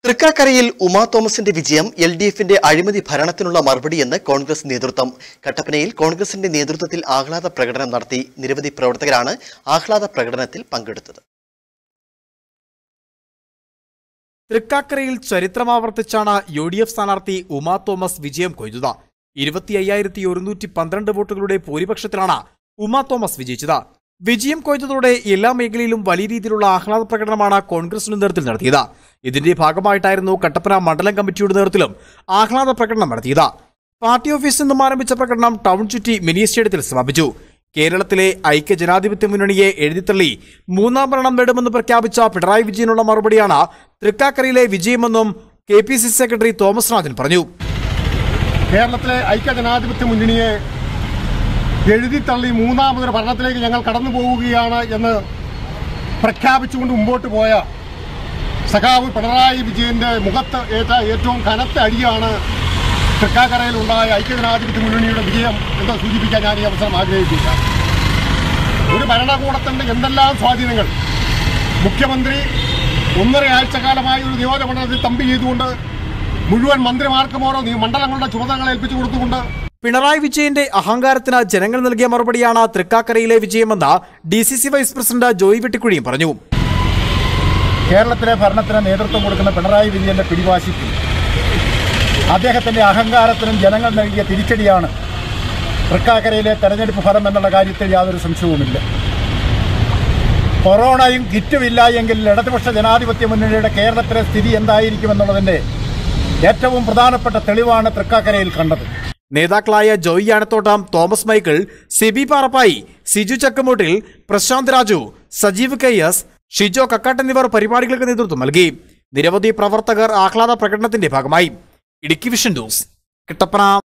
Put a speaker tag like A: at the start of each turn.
A: തൃക്കാക്കരയിൽ ഉമാ തോമസിന്റെ വിജയം എൽ ഡി എഫിന്റെ അഴിമതി ഭരണത്തിനുള്ള മറുപടിയെന്ന് കോൺഗ്രസ് നേതൃത്വം കട്ടപ്പനയിൽ കോൺഗ്രസിന്റെ നേതൃത്വത്തിൽ ആഹ്ലാദ പ്രകടനം നടത്തി നിരവധി പ്രവർത്തകരാണ് ആഹ്ലാദ പ്രകടനത്തിൽ പങ്കെടുത്തത്
B: തൃക്കാക്കരയിൽ ചരിത്രമാവർത്തിച്ചാണ് യു ഡി എഫ് സ്ഥാനാർത്ഥി ഉമാ തോമസ് വിജയം കൊയ്തത് ഇരുപത്തി അയ്യായിരത്തി ഒരുന്നൂറ്റി പന്ത്രണ്ട് വോട്ടുകളുടെ ഭൂരിപക്ഷത്തിലാണ് ഉമാ തോമസ് വിജയിച്ചത് വിജയം കൊയ്തതോടെ എല്ലാ മേഖലയിലും വലിയ രീതിയിലുള്ള ആഹ്ലാദ പ്രകടനമാണ് കോൺഗ്രസിന്റെ നേതൃത്വത്തിൽ നടത്തിയത് ഇതിന്റെ ഭാഗമായിട്ടായിരുന്നു കട്ടപ്പന മണ്ഡലം കമ്മിറ്റിയുടെ നേതൃത്വത്തിലും ആഹ്ലാദ പ്രകടനം നടത്തിയത് പാർട്ടി ഓഫീസിൽ നിന്നും ആരംഭിച്ച പ്രകടനം ടൗൺ ചുറ്റി മിനി സ്റ്റേഡിയത്തിൽ സമാപിച്ചു കേരളത്തിലെ ഐക്യ ജനാധിപത്യ മുന്നണിയെ എഴുതിത്തള്ളി മൂന്നാം ഭരണം നേടുമെന്ന് പ്രഖ്യാപിച്ച പിണറായി വിജയനുള്ള മറുപടിയാണ് തൃക്കാക്കരയിലെ വിജയമെന്നും K P C secretary Thomas Rajan പറഞ്ഞു
C: കേരളത്തിലെ ഐക്യജനാധിപത്യ മുന്നണിയെ എഴുതിത്തള്ളി മൂന്നാമതൊരു ഭരണത്തിലേക്ക് ഞങ്ങൾ കടന്നു പോവുകയാണ് എന്ന് പ്രഖ്യാപിച്ചുകൊണ്ട് മുമ്പോട്ട് പോയ സഖാവ് പിണറായി വിജയന്റെ മുഖത്ത് ഏറ്റ ഏറ്റവും കനത്ത അടിയാണ് തൃക്കാക്കരയിലുണ്ടായ ഐക്യജനാധിപത്യ മുന്നണിയുടെ വിജയം എന്ന് സൂചിപ്പിക്കാൻ ഞാൻ ഈ അവസരം ആഗ്രഹിക്കുക ഒരു ഭരണകൂടത്തിന്റെ എന്തെല്ലാം സ്വാധീനങ്ങൾ മുഖ്യമന്ത്രി ഒന്നര ആഴ്ചക്കാലമായി ഒരു നിയോജകമണ്ഡലത്തിൽ തമ്പി ചെയ്തുകൊണ്ട് മുഴുവൻ മന്ത്രിമാർക്കും ഓരോ നി- മണ്ഡലങ്ങളുടെ ചുമതലകൾ ഏൽപ്പിച്ചു കൊടുത്തുകൊണ്ട്
B: പിണറായി വിജയന്റെ അഹങ്കാരത്തിന് ജനങ്ങൾ നൽകിയ മറുപടിയാണ് തൃക്കാക്കരയിലെ വിജയമെന്ന് D C C vice president Joy വെട്ടിക്കുഴിയും പറഞ്ഞു
D: കേരളത്തിലെ ഭരണത്തിന് നേതൃത്വം കൊടുക്കുന്ന പിണറായി വിജയന്റെ പിടിവാശിക്കും അദ്ദേഹത്തിന്റെ അഹങ്കാരത്തിനും ജനങ്ങൾ നൽകിയ തിരിച്ചടിയാണ് തൃക്കാക്കരയിലെ തെരഞ്ഞെടുപ്പ് ഫലം എന്നുള്ള കാര്യത്തിൽ യാതൊരു സംശയവുമില്ല കൊറോണയും കിറ്റുമില്ല എങ്കിൽ ഇടതുപക്ഷ ജനാധിപത്യ മുന്നണിയുടെ കേരളത്തിലെ സ്ഥിതി എന്തായിരിക്കുമെന്നുള്ളതിന്റെ ഏറ്റവും പ്രധാനപ്പെട്ട തെളിവാണ് തൃക്കാക്കരയിൽ കണ്ടത്
B: നേതാക്കളായ ജോയി ആനത്തോട്ടം തോമസ് മൈക്കിൾ സിബി പാറപ്പായി സിജു ചക്കമൂട്ടിൽ പ്രശാന്ത് രാജു സജീവ് കെ എസ് ഷിജോ കക്കാട്ട് എന്നിവർ പരിപാടികൾക്ക് നേതൃത്വം നൽകി നിരവധി പ്രവർത്തകർ ആഹ്ലാദ പ്രകടനത്തിന്റെ ഭാഗമായി ഇടുക്കി വിഷൻ ന്യൂസ് കിട്ടപ്പന